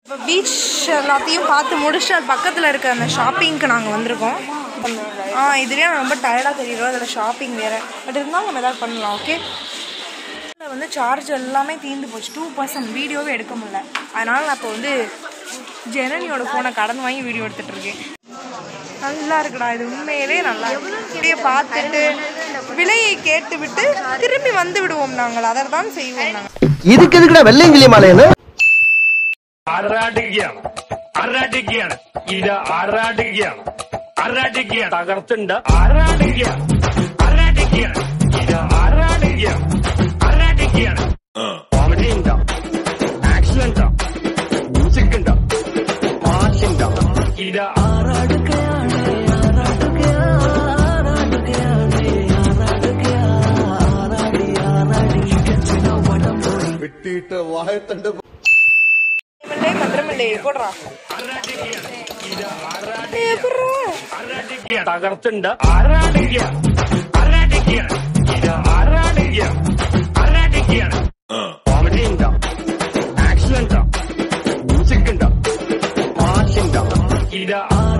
இப்போ பீச் எல்லாத்தையும் பார்த்து முடிச்சுட்டு அது பக்கத்தில் இருக்க அந்த ஷாப்பிங்க்கு நாங்கள் வந்திருக்கோம் ஆ இதுலேயே நான் ரொம்ப டயர்டாக தெரியுறோம் அதில் ஷாப்பிங் வேறு பட் இருந்தாலும் நம்ம ஏதாவது பண்ணலாம் ஓகே இதில் வந்து சார்ஜ் எல்லாமே தீர்ந்து போச்சு டூ பர்சன்ட் வீடியோவே எடுக்க முடியல அதனால் நான் இப்போ வந்து ஜெனனியோட ஃபோனை கடன் வாங்கி வீடியோ எடுத்துகிட்டு இருக்கேன் நல்லா இருக்குடா இது உண்மையிலே நல்லா இருக்கு இப்படியே பார்த்துட்டு விலையை கேட்டு விட்டு திரும்பி வந்து விடுவோம் நாங்கள் அதை தான் செய்வோம் நாங்கள் இதுக்கு எதுக்குடா வெள்ளையங்கிலி மாலையன்னு ആറാടുകയാണ് ആറാടുകയാണ് ഇത് ആറാടുകയാണ് ആറാടുകയാണ് തകർത്തുണ്ട് ആറാടുകയാണ് ആറാടുകയാണ് ഇത് ആറാടുകയാണ് ആറാടുകയാണ് കോമഡി ഉണ്ടോ ആക്ഷൻ ഉണ്ടോ മ്യൂസിക് ഉണ്ടോ പാട്ടുണ്ടോ ഇത് வெட்டிட்ட வாயத்தண்டு மில்லை மந்திரமில்லை போடுறா ஏய், எப்பட்றா? ആറാടുകയാണ് തകർത്തുണ്ട് ആറാടുകയാണ് ആറാടുകയാണ് ഇത് ആറാടുകയാണ് ആറാടുകയാണ് കോമഡി ഉണ്ടോ ആക്ഷൻ ഉണ്ടോ മ്യൂസിക് ഉണ്ടോ പാട്ടുണ്ടോ ഇത്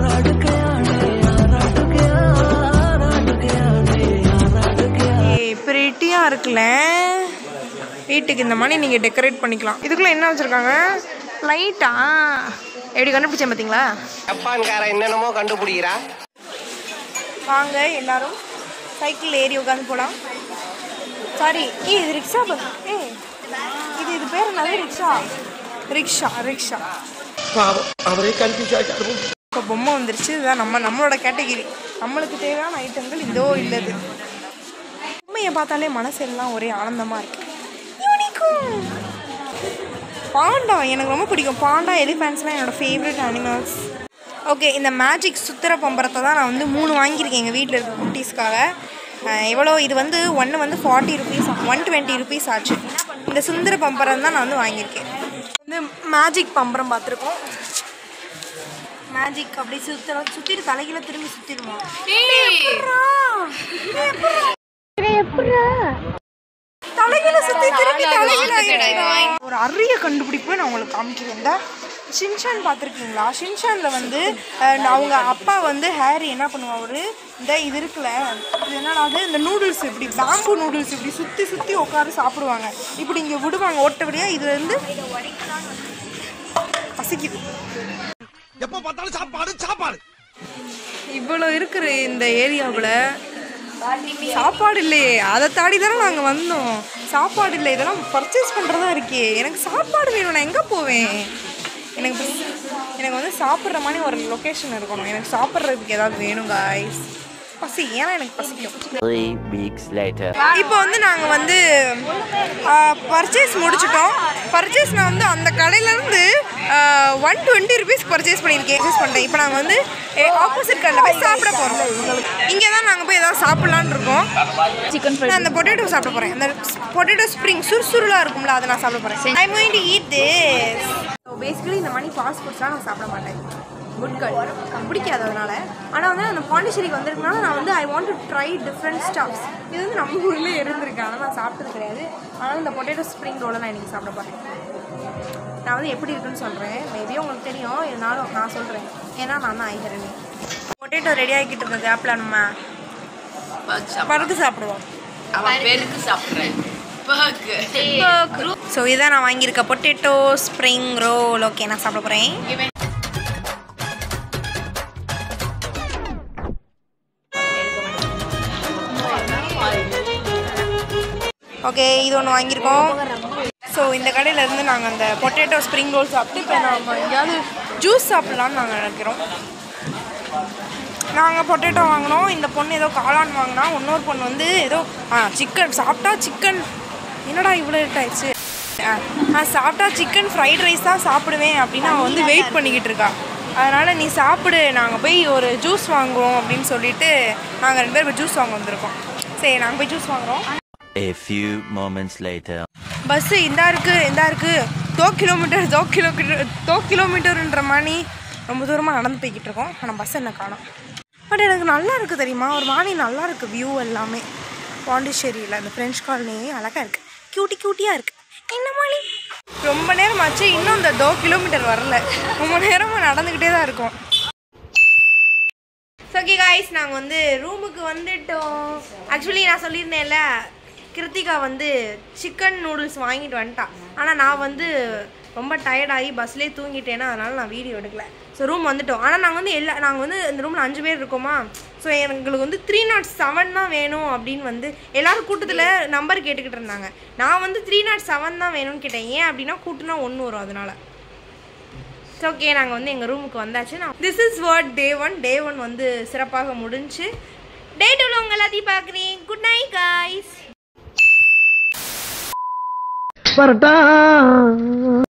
ஏய் பிரிட்டியாக இருக்குல்ல வீட்டுக்கு இந்த மாதிரி நீங்கள் டெக்கரேட் பண்ணிக்கலாம் இதுக்குள்ளே என்ன வச்சுருக்காங்க லைட்டா எப்படி கண்டுபிடிச்சேன் பார்த்தீங்களா ஜப்பான்காரன் என்னென்னமோ கண்டுபிடிக்கிறா வாங்க எல்லாரும் சைக்கிள் ஏறி உட்காந்து போகலாம் சாரி ஏ இது ரிக்ஷா பஸ் ஏ இது இது பேர் என்னது ரிக்ஷா ரிக்ஷா ரிக்ஷா அவரே கன்ஃபியூஸ் ஆகிட்டாரு இப்போ பொம்மை வந்துருச்சு இதுதான் நம்ம நம்மளோட கேட்டகிரி நம்மளுக்கு தேவையான ஐட்டங்கள் இதோ இல்லது பொம்மையை பார்த்தாலே மனசு எல்லாம் ஒரே ஆனந்தமாக இருக்கு யூனிகார்ன் பாண்டா எனக்கு ரொம்ப பிடிக்கும் பாண்டா எலிஃபேண்ட்ஸ்லாம் என்னோட ஃபேவரட் அனிமல்ஸ் ஓகே இந்த மேஜிக் சுத்திர பம்பரத்தை தான் நான் வந்து மூணு வாங்கியிருக்கேன் எங்கள் வீட்டில் இருக்க குட்டீஸ்க்காக அஹ் எவ்வளோ இது வந்து ஒன்று வந்து forty rupees one twenty rupees ஆச்சு இந்த சுந்தர பம்பரம் தான் நான் வந்து வாங்கியிருக்கேன் வந்து மேஜிக் பம்பரம் பார்த்துருக்கோம் மேஜிக் அப்படி சுத்த சுத்திட்டு தலைகீழ திரும்பி சுத்திடுமா தலைகீழ சுத்தி திரும்பி தலைகீழ ஆயிடுச்சுடா. ஒரு அரிய கண்டுபிடிப்பு நான் உங்களுக்கு காமிக்கிறேன் இந்த ஷின்ஷான் பார்த்துருக்கீங்களா ஷின்ஷானில் வந்து அஹ், அவங்க அப்பா வந்து ஹேரி என்ன பண்ணுவாரு இந்த இது இருக்குல்ல இது என்னடா அது இந்த நூடுல்ஸ் இப்படி பேம்பு நூடுல்ஸ் இப்படி சுற்றி சுற்றி உட்காந்து சாப்பிடுவாங்க இப்படி இங்கே விடுவாங்க ஓட்ட வழியாக இது வந்து பசிக்குது எப்ப பார்த்தாலும் சாப்பாடு சாப்பாடு இவ்வளோ இருக்கிற இந்த ஏரியாவில் சாப்பாடு இல்லையே அதை தாண்டி தானே நாங்கள் வந்தோம் சாப்பாடு இல்லை இதெல்லாம் பர்ச்சேஸ் பண்ணுறதா இருக்கே எனக்கு சாப்பாடு வேணும் நான் எங்கே போவேன் எனக்கு பசி- எனக்கு வந்து சாப்பிட்ற மாதிரி ஒரு லொக்கேஷன் இருக்கணும் எனக்கு சாப்பிட்றதுக்கு ஏதாவது வேணும் காய்ஸ் பசி ஏன்னா எனக்கு பசிக்கும் Three weeks later. இப்போ வந்து நாங்கள் வந்து பர்ச்சேஸ் முடிச்சிட்டோம் பர்ச்சேஸ் நான் வந்து அந்த கடையிலேருந்து ஒன் டுவெண்ட்டி ருபீஸ் பர்ச்சேஸ் பண்ணியிருக்கேன் பர்ச்சேஸ் பண்ணிட்டேன் இப்போ நாங்கள் வந்து ஆப்போசிட் கடையில் போய் சாப்பிட போகிறோம் இங்கே தான் நாங்கள் போய் ஏதாவது சாப்பிட்லான்னு இருக்கோம் சிக்கன் ஃப்ரை நான் அந்த பொட்டேட்டோ சாப்பிட போகிறேன் அந்த பொட்டேட்டோ ஸ்ப்ரிங் சுறுசுறுலாக இருக்கும்ல அதை நான் சாப்பிட போகிறேன் I going to eat this so basically இந்த மாதிரி ஃபாஸ்ட் ஃபுட்ஸ்லாம் நான் சாப்பிட மாட்டேன் குட்கள் பிடிக்காது அதனால ஆனால் வந்து அந்த பாண்டிச்சேரிக்கு வந்திருக்கனால நான் வந்து I want to try different stops இது வந்து நம்ம ஊர்லேயே இருந்திருக்கு ஆனால் நான் சாப்பிட்டது கிடையாது ஆனால் இந்த பொட்டேட்டோ ஸ்ப்ரிங் ரோலை நான் இன்றைக்கி சாப்பிட போகிறேன் நான் வந்து எப்படி இருக்குன்னு சொல்கிறேன் மேபி உங்களுக்கு தெரியும் இருந்தாலும் நான் சொல்கிறேன் ஏன்னா நான் தான் ஐஹரணி பொட்டேட்டோ ரெடி ஆகிக்கிட்டு இருந்த கேப்பில் நம்ம பருகு சாப்பிடுவோம் அவன் பெருக்கு சாப்பிட்றேன் பர்க்கு ஸோ இதான் நான் வாங்கியிருக்க பொட்டேட்டோ ஸ்ப்ரிங் ரோல் ஓகே நான் சாப்பிட போகிறேன் ஓகே இது ஒன்று வாங்கியிருக்கோம் ஸோ இந்த கடையில இருந்து நாங்கள் அந்த பொட்டேட்டோ ஸ்ப்ரிங் ரோல் சாப்பிட்டு இப்போ நம்ம எங்கேயாவது ஜூஸ் சாப்பிட்லான்னு நாங்கள் நினைக்கிறோம் நாங்கள் பொட்டேட்டோ வாங்கினோம் இந்த பொண்ணு ஏதோ காளான் வாங்கினா இன்னொரு பொண்ணு வந்து ஏதோ ஆ சிக்கன் சாப்பிட்டா சிக்கன் என்னடா இவ்வளோ லேட் ஆயிடுச்சு ஆ நான் சாப்பிட்டா சிக்கன் ஃப்ரைட் ரைஸ் தான் சாப்பிடுவேன் அப்படின்னு அவன் வந்து வெயிட் பண்ணிக்கிட்டு இருக்கா அதனால் நீ சாப்பிடு நாங்கள் போய் ஒரு ஜூஸ் வாங்குவோம் அப்படின்னு சொல்லிட்டு நாங்கள் ரெண்டு பேரும் ஜூஸ் வாங்க வந்திருக்கோம் சரி நாங்கள் போய் ஜூஸ் வாங்குறோம் A few moments later. Bus இந்தா இருக்கு இந்தா இருக்கு தோ கிலோமீட்டர் தோ கிலோமீட்டர் தோ கிலோமீட்டர்ன்ற மாதிரி ரொம்ப தூரமாக நடந்து போய்கிட்டு இருக்கோம் ஆனால் பஸ் என்ன காணோம் பட் எனக்கு நல்லா இருக்குது தெரியுமா ஒரு மாதிரி நல்லா இருக்குது வியூ எல்லாமே பாண்டிச்சேரியில் அந்த ஃப்ரெஞ்ச் காலனி அழகாக இருக்குது க்யூட்டி க்யூட்டியாக இருக்குது என்ன மாதிரி ரொம்ப நேரம் ஆச்சு இன்னும் இந்த தோ கிலோமீட்டர் வரல ரொம்ப நேரமாக நடந்துக்கிட்டே தான் இருக்கோம் ஓகே காய்ஸ் நாங்கள் வந்து ரூமுக்கு வந்துட்டோம் ஆக்சுவலி நான் சொல்லியிருந்தேன்ல கிருத்திகா வந்து சிக்கன் நூடுல்ஸ் வாங்கிட்டு வந்துட்டா ஆனால் நான் வந்து ரொம்ப டயர்டாகி பஸ்லேயே தூங்கிட்டேன்னா அதனால் நான் வீடியோ எடுக்கல ஸோ ரூம் வந்துட்டோம் ஆனால் நாங்கள் வந்து எல்லா நாங்கள் வந்து இந்த ரூமில் அஞ்சு பேர் இருக்கோமா ஸோ எங்களுக்கு வந்து த்ரீ நாட் செவன் தான் வேணும் அப்படின்னு வந்து எல்லாரும் கூட்டத்தில் நம்பர் கேட்டுக்கிட்டு இருந்தாங்க நான் வந்து த்ரீ நாட் செவன் தான் வேணும்னு கேட்டேன் ஏன் அப்படின்னா கூட்டுனா ஒன்று வரும் அதனால ஸோ ஓகே நாங்கள் வந்து எங்கள் ரூமுக்கு வந்தாச்சு நான் this is what day one day one வந்து சிறப்பாக முடிஞ்சு டே டூவில் உங்கள் எல்லாத்தையும் பார்க்குறேன் குட் நைட் காய்ஸ் வரட்டா